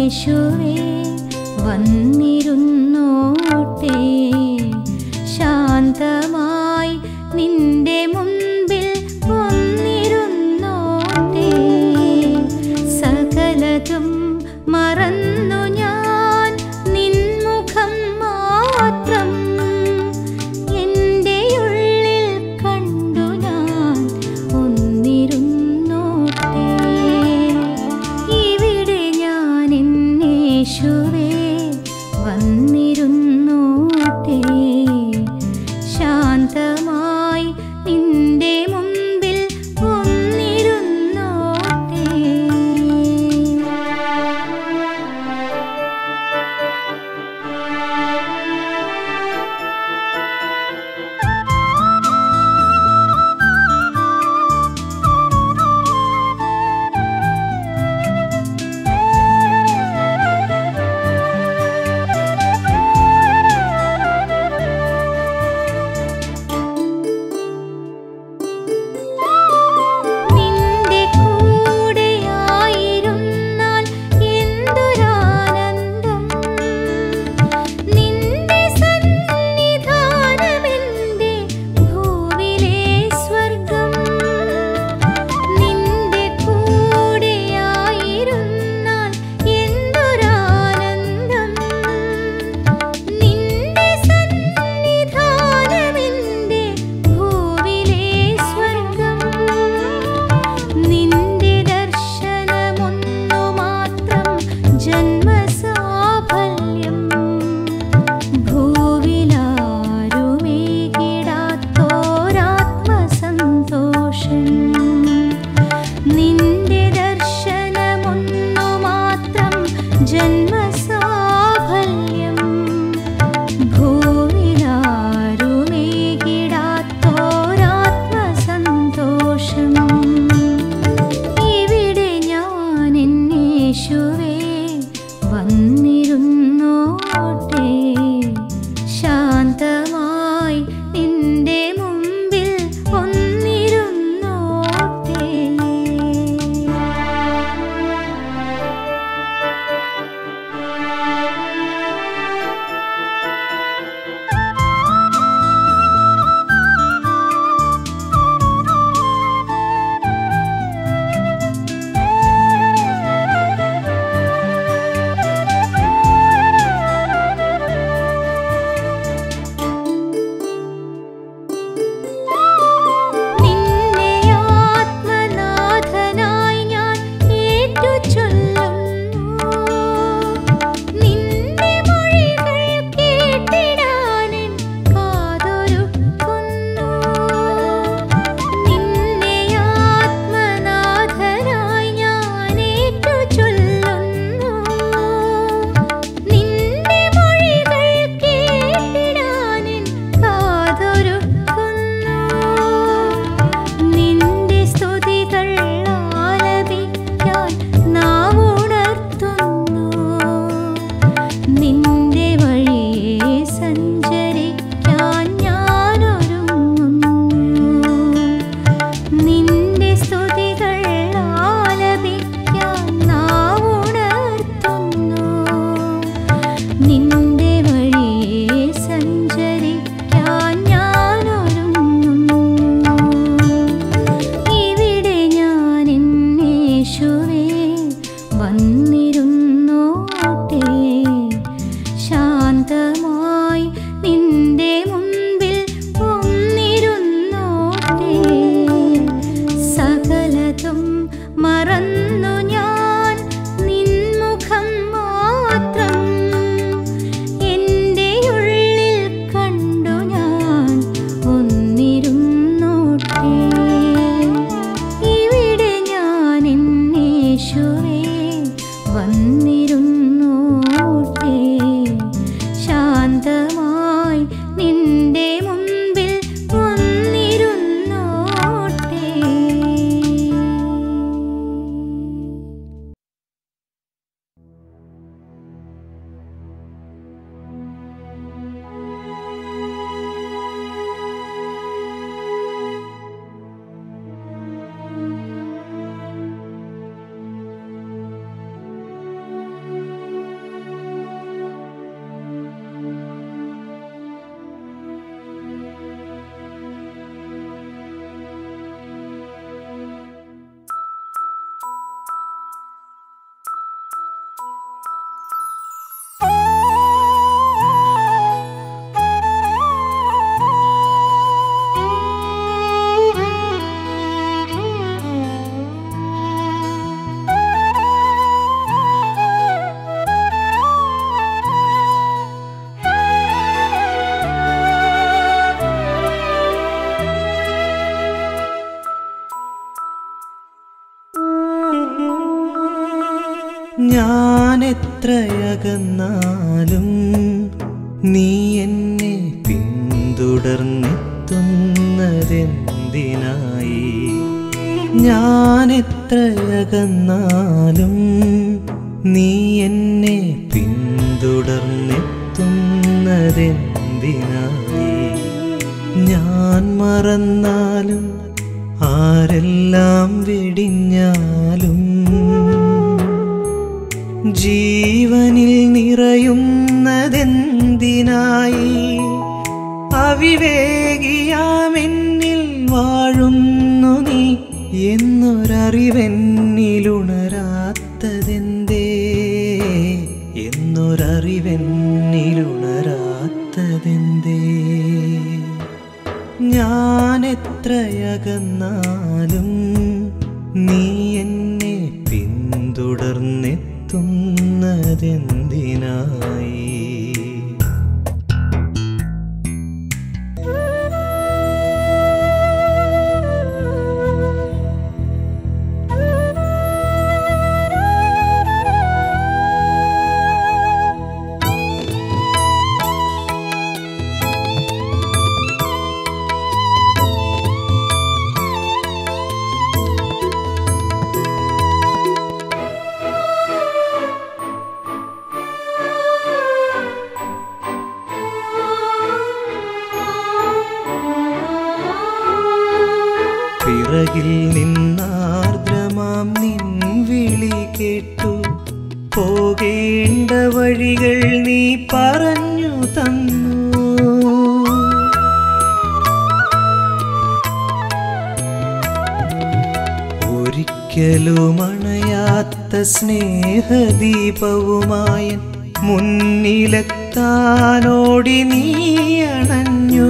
എന്നേശുവേ വന്നിരുന്നോട്ടെ ശാന്തമായി നിന്റെ മുൻപിൽ വന്നിരുന്നോട്ടെ സകലതും മറന്നു ഞാൻ നിൻമുഖം മാത്രം എൻ്റെ ഉള്ളിൽ കണ്ടു ഞാൻ ഒന്നിരുന്നോട്ടെ ഇവിടെ ഞാൻ എന്നേശുവേ വന്നിരുന്നോട്ടെ ശാന്തമായി നിന്റെ മുൻപിൽ ഒന്നിരുന്നോട്ടെ നിന്റെ കൂടെയായിരുന്നാൽ എന്തൊരാനന്ദം നിന്റെ സന്നിധാനമെന്റെ ഭൂവിലെ സ്വർഗം നിന്റെ കൂടെയായിരുന്നാൽ എന്തൊരാനന്ദം നിന്റെ സന്നിധാനമെന്റെ ഭൂവിലെ സ്വർഗം നിന്റെ ദർശനമൊന്നു മാത്രം ജന്മസാഫല്യം ഭൂവിലാരുമേകിടാത്തോരാത്മസന്തോഷം നിന്റെ ദർശനമൊന്നു മാത്രം ജന്മസാഫല്യം ഭൂവിലാരുമേകിടാത്തോരാത്മസന്തോഷം ഇവിടെ ഞാൻ എന്നേശുവേ വന്നിരുന്നോട്ടെ ശാന്തമായി നിന്റെ മുമ്പിൽ ഒന്നിരുന്നോട്ടെ നിന്നെ ആത്മനാഥനായി ഞാൻ ഏറ്റുചൊല്ലുന്നു നിന്റെ മൊഴികൾ കേട്ടിടാനെൻ കാതൊരുക്കുന്നു നിന്നെ ആത്മനാഥനായി ഞാൻ ഏറ്റുചൊല്ലുന്നു നിന്റെ മൊഴികൾ കേട്ടിടാനെൻ കാതൊരുക്കുന്നു നിന്റെ സ്തുതികൾ ആലപിക്കാൻ നാവുണർത്തുന്നു നിന്റെ വഴിയെ സഞ്ചരിക്കാൻ ഞാനൊരുങ്ങുന്നു നിന്റെ സ്തുതികൾ ആലപിക്കാൻ നാവുണർത്തുന്നു നിന്റെ വഴിയെ സഞ്ചരിക്കാൻ ഞാനൊരുങ്ങുന്നു ഇവിടെ ഞാൻ എന്നേശുവേ വന്നിരുന്നോട്ടെ ശാന്തമായി നിന്റെ മുൻപിൽ ഒന്നിരുന്നോട്ടെ സകലതും മറന്നു ഞാൻ നിൻമുഖം മാത്രം എൻ്റെ ഉള്ളിൽ കണ്ടു ഞാൻ ഒന്നിരുന്നോട്ടെ ഇവിടെ ഞാൻ എന്നേശുവേ വന്നിരുന്നോട്ടെ ശാന്തമായി നിന്റെ മുൻപിൽ ഒന്നിരുന്നോട്ടെ ഞാൻ എത്രയകന്നാലും നീ എന്നെ പിന്തുടർന്നെത്തുന്നതെന്തിനായി ഞാൻ എത്രയകന്നാലും നീ എന്നെ പിന്തുടർന്നെത്തുന്നതെന്തിനായി ഞാൻ മറന്നാലും ആരെല്ലാം വെടിഞ്ഞാലും ജീവനിൽ നിറയുന്നതെന്തിനായി അവിവേകിയാമെന്നിൽ വാഴുന്നു നീ എന്നൊരറിവെന്നിലുണരാത്തതെന്തേ എന്നൊരറിവെന്നിലുണരാത്തതെന്തേ ഞാൻ എത്രയകന്നാലും നീ എന്നെ പിന്തുടർന്നെത്തുന്നതെന്തിനായി പിറകിൽ നിന്നാർദ്രമാം നിൻ വിളി കേട്ടു പോകേണ്ട വഴികൾ നീ പറഞ്ഞു തന്നു ഒരിക്കലും അണയാത്ത സ്നേഹദീപവുമായ മുന്നിലെത്താനോടി നീ അണഞ്ഞു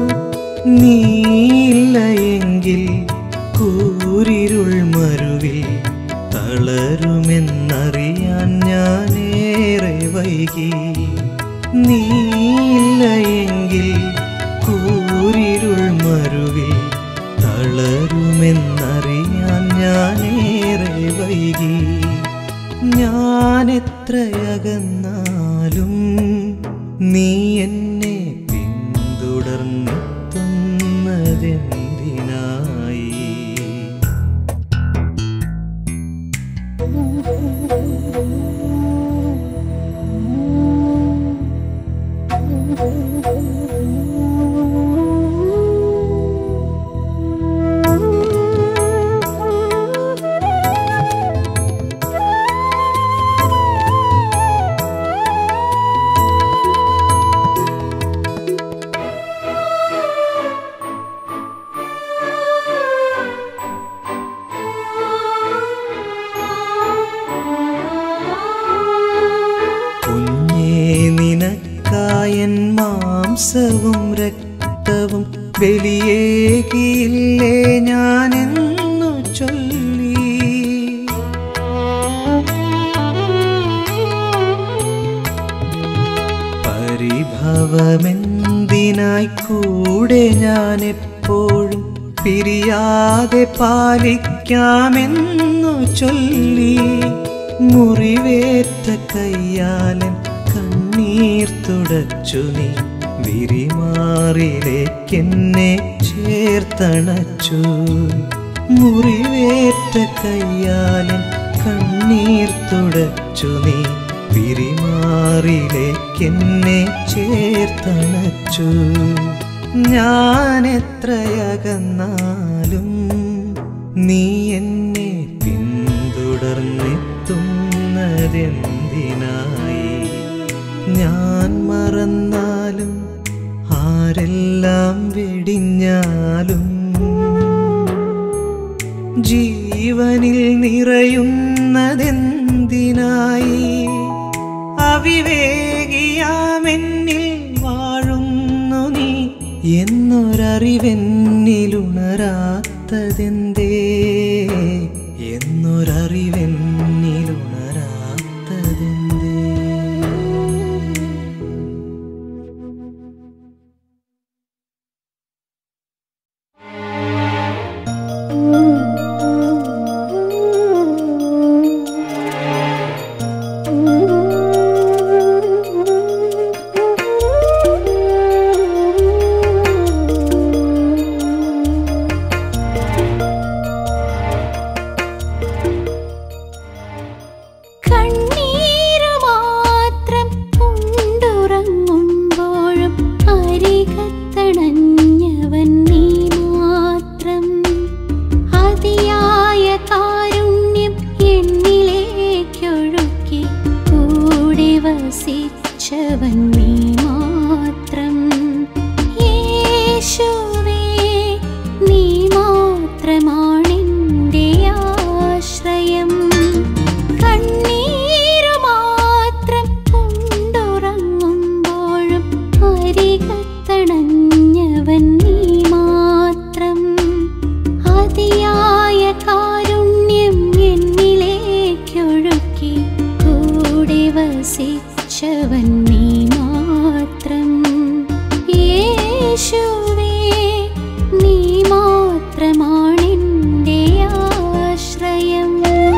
നീയില്ല എങ്കിൽ കൂരിരുൾ മരുവിൽ തളരുമെന്നറിയാൻ ഞാനേറെ വൈകി നീയില്ല എങ്കിൽ കൂരിരുൾ മരുവിൽ തളരുമെന്നറിയാൻ ഞാനേറെ വൈകി ഞാൻ എത്രയകന്നാലും നീ എന്നെ പിന്തുടർന്നെത്തുന്നതെന്തിനായി കുഞ്ഞേ നിനക്കായൻ മാംസവും രക്തവും ബലിയേകിയില്ലേ ഞാനെന്നു ചൊല്ലി പരിഭവമെന്തിനായി കൂടെ ഞാൻ എപ്പോഴും പിരിയാതെ പാലിക്കാമെന്നു ചൊല്ലി മുറിവേറ്റ കയ്യാലൻ കണ്ണീർ തുടച്ചു നീ വിരിമാറിലേക്കെന്നെ ചേർത്തണച്ചു മുറിവേറ്റ കയ്യാലൻ കണ്ണീർ തുടച്ചു നീ വിരിമാറിലേക്കെന്നെ ചേർത്തണച്ചു ഞാൻ എത്രയകന്നാലും നീ എന്നെ പിന്തുടർന്നെത്തുന്നതെന്തിനായി ഞാൻ മറന്നാലും ആരെല്ലാം വെടിഞ്ഞാലും ജീവനിൽ നിറയുന്നതെന്തിനായി അവിവേകിയാമെന്നിൽ വാഴുന്നു നീ എന്നൊരറിവെന്നിലുണരാത്തതെന്തേ എന്നൊരറിവെന്നിലുണരാത്തതെന്തേ വസിച്ചവൻ നീ മാത്രം യേശുവേ നീ മാത്രമാണെൻ്റെ ആശ്രയം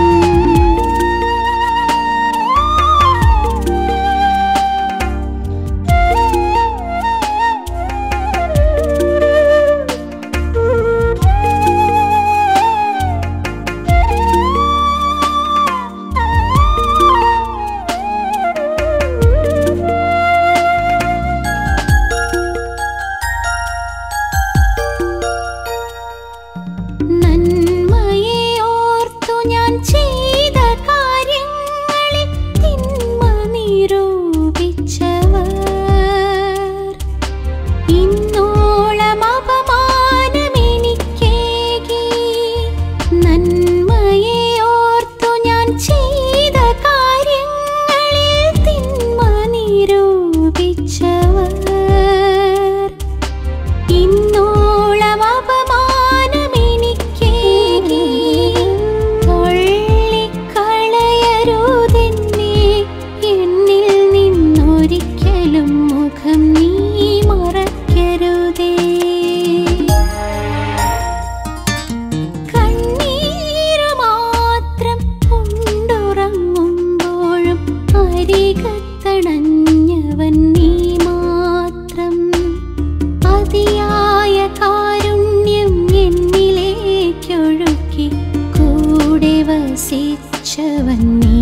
നന്മയെ ഓർത്തു ഞാൻ ചെയ്ത കാര്യങ്ങളിൽ തിന്മ നിരൂപിച്ചവർ ഇന്നോളം അപമാനമെനിക്കേകി നന്മയെ ഓർത്തു ഞാൻ ചെയ്ത കാര്യങ്ങളിൽ തിന്മ നിരൂപിച്ചവർ ഇന്നോളം അപമാനമെനിക്കേകി തള്ളിക്കളയരുതെന്നെ എന്നിൽ നിന്നൊരിക്കലും മുഖം നീ മറക്കരുതേ കണ്ണീര് മാത്രം കൊണ്ടുറങ്ങുമ്പോഴും അരികത്തണഞ്ഞവൻ നീ മാത്രം അതിയായ കാരുണ്യം എന്നിലേക്കൊഴുക്കി കൂടെ വസിച്ചവൻ നീ